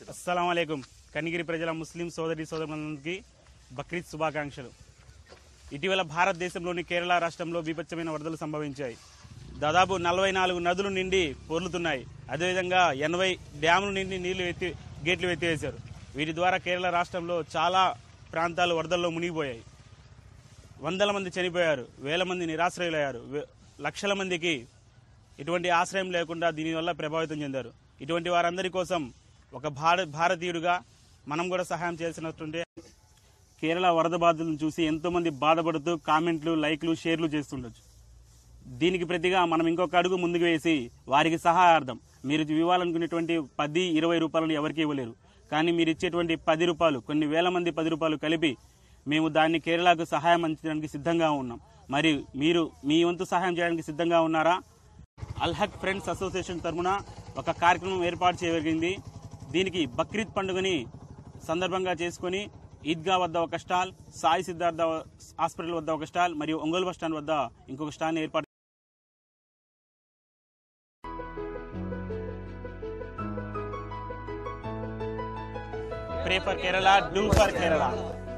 అస్సలం అయికం కనిగిరి ప్రజల ముస్లిం సోదరి సోదరులందరికీ బక్రీద్ శుభాకాంక్షలు ఇటీవల భారతదేశంలోని కేరళ రాష్ట్రంలో బీభత్సమైన వరదలు సంభవించాయి దాదాపు నలభై నాలుగు నదులు నిండి పొర్లుతున్నాయి అదేవిధంగా ఎనభై డ్యాముల నిండి నీళ్లు ఎత్తి గేట్లు ఎత్తివేశారు వీటి ద్వారా కేరళ రాష్ట్రంలో చాలా ప్రాంతాలు వరదల్లో మునిగిపోయాయి వందల మంది చనిపోయారు వేల మంది నిరాశ్రయులయ్యారు వే- లక్షల మందికి ఎటువంటి ఆశ్రయం లేకుండా దీనివల్ల ప్రభావితం చెందారు ఇటువంటి వారందరి కోసం ఒక భార భారతీయుడిగా మనం కూడా సహాయం చేసినట్టుంటే కేరళ వరద బాధితులను చూసి ఎంతో మంది బాధపడుతూ కామెంట్లు లైక్లు షేర్లు చేస్తుండొచ్చు దీనికి ప్రతిగా మనం ఇంకొక అడుగు ముందుకు వేసి వారికి సహాయార్థం మీరు ఇవ్వాలనుకునేటువంటి పది ఇరవై రూపాయలను ఎవరికి ఇవ్వలేరు కానీ మీరు ఇచ్చేటువంటి పది రూపాయలు కొన్ని వేల మంది పది రూపాయలు కలిపి మేము దాన్ని కేరళకు సహాయం అందించడానికి సిద్ధంగా ఉన్నాం మరి మీరు మీ వంతు సహాయం చేయడానికి సిద్ధంగా ఉన్నారా అల్హక్ ఫ్రెండ్స్ అసోసియేషన్ తరఫున ఒక కార్యక్రమం ఏర్పాటు చేయగలిగింది దీనికి బక్రీద్ పండుగని సందర్భంగా చేసుకొని ఈద్గా వద్ద ఒక స్టాల్ సాయి సిద్ధార్థ హాస్పిటల్ వద్ద ఒక స్టాల్ మరియు ఒంగోలు బస్ స్టాండ్ వద్ద ఇంకొక స్టాల్ ఏర్పాటు pray for Kerala do for Kerala